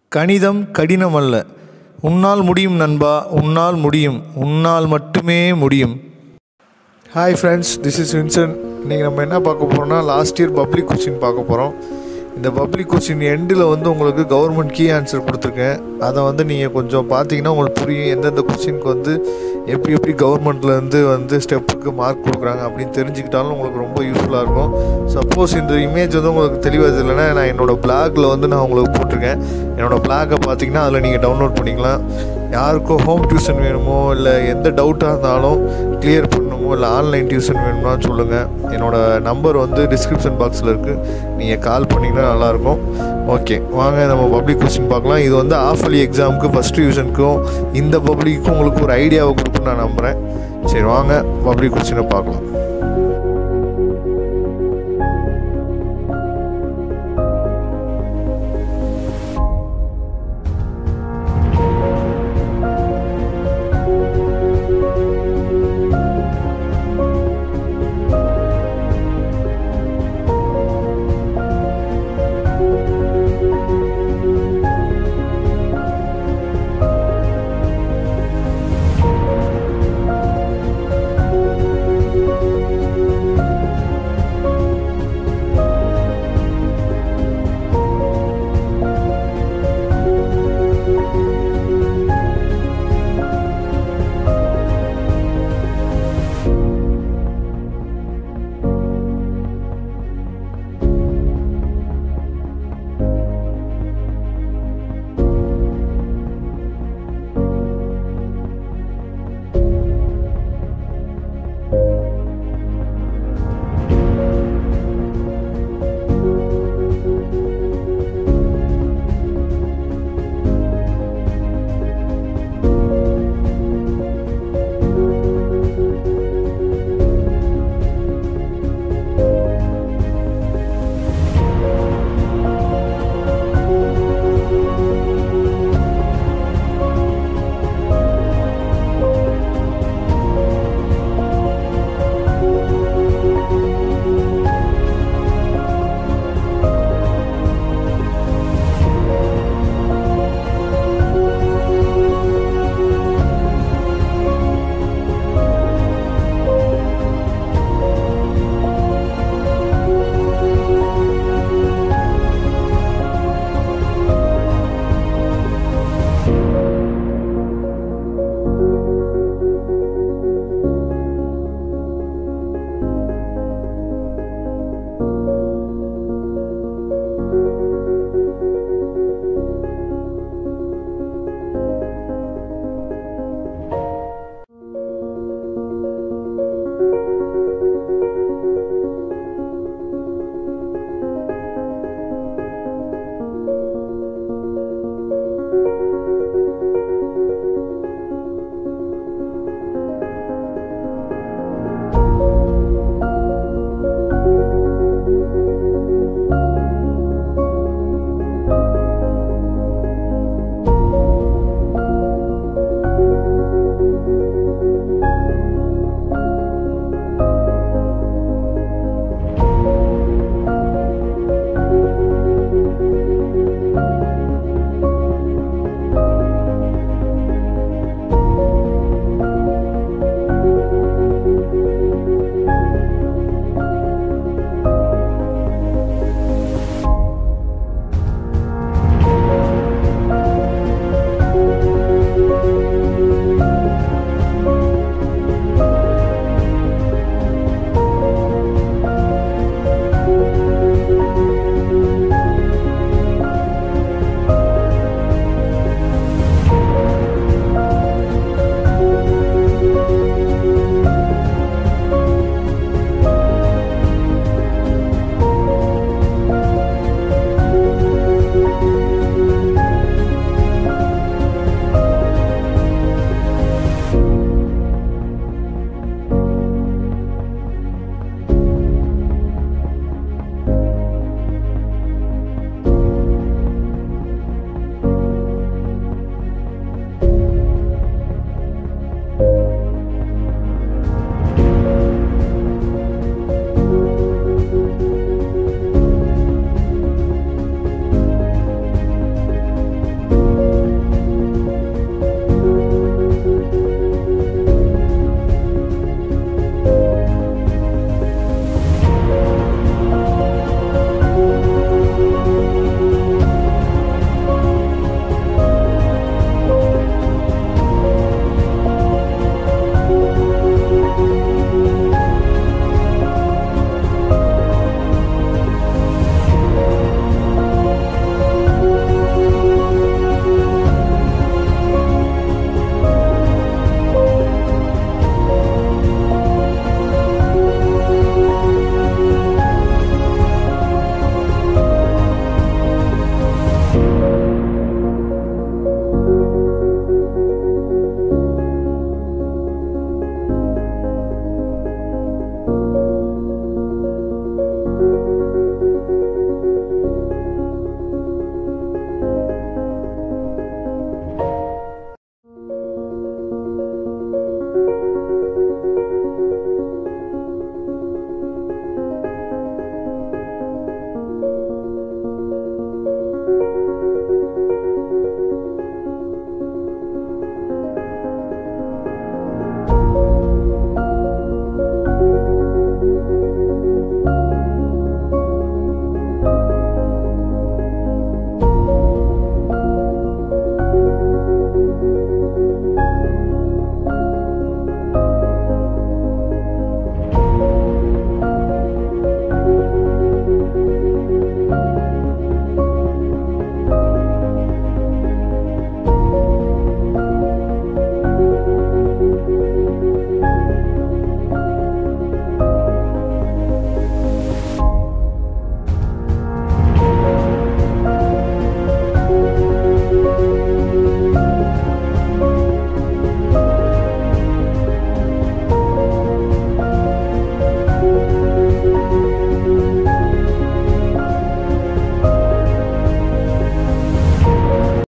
கணிதம் கடினம் அல்ல உன்னால் முடியும் நண்பா உன்னால் முடியும் உன்னால் மட்டுமே முடியும் hi friends this is Vinson இன்றைக்கி நம்ம என்ன பார்க்க போகிறோம்னா லாஸ்ட் இயர் பப்ளிக் கொஸ்டின் பார்க்க போகிறோம் இந்த பப்ளிக் கொஸ்டின் எண்டில் வந்து உங்களுக்கு கவர்மெண்ட் கீ ஆன்சர் கொடுத்துருக்கேன் அதை வந்து நீங்கள் கொஞ்சம் பார்த்தீங்கன்னா உங்களுக்கு புரியும் எந்தெந்த கொஸ்டினுக்கு வந்து எப்படி எப்படி கவர்மெண்ட்லேருந்து வந்து ஸ்டெப்புக்கு மார்க் கொடுக்குறாங்க அப்படின்னு தெரிஞ்சுக்கிட்டாலும் உங்களுக்கு ரொம்ப யூஸ்ஃபுல்லாக இருக்கும் சப்போஸ் இந்த இமேஜ் வந்து உங்களுக்கு தெளிவாக தெரியலனா நான் என்னோடய பிளாகில் வந்து நான் உங்களுக்கு போட்டிருக்கேன் என்னோடய பிளாகை பார்த்தீங்கன்னா அதில் நீங்கள் டவுன்லோட் பண்ணிக்கலாம் யாருக்கும் ஹோம் டியூஷன் வேணுமோ இல்லை எந்த டவுட்டாக இருந்தாலும் கிளியர் பண்ணணுமோ இல்லை ஆன்லைன் டியூஷன் வேணும்னா சொல்லுங்கள் என்னோடய நம்பர் வந்து டிஸ்கிரிப்ஷன் பாக்ஸில் இருக்குது நீங்கள் கால் பண்ணிங்கன்னா நல்லாயிருக்கும் ஓகே வாங்க நம்ம பப்ளிக் கொஸ்டின் பார்க்கலாம் இது வந்து ஆஃப் அலி எக்ஸாமுக்கு ஃபஸ்ட் டியூஷனுக்கும் இந்த பப்ளிக்கும் உங்களுக்கு ஒரு ஐடியாவை கொடுக்குன்னு நான் நம்புகிறேன் சரி வாங்க பப்ளிக் கொஸ்டினை பார்க்கலாம்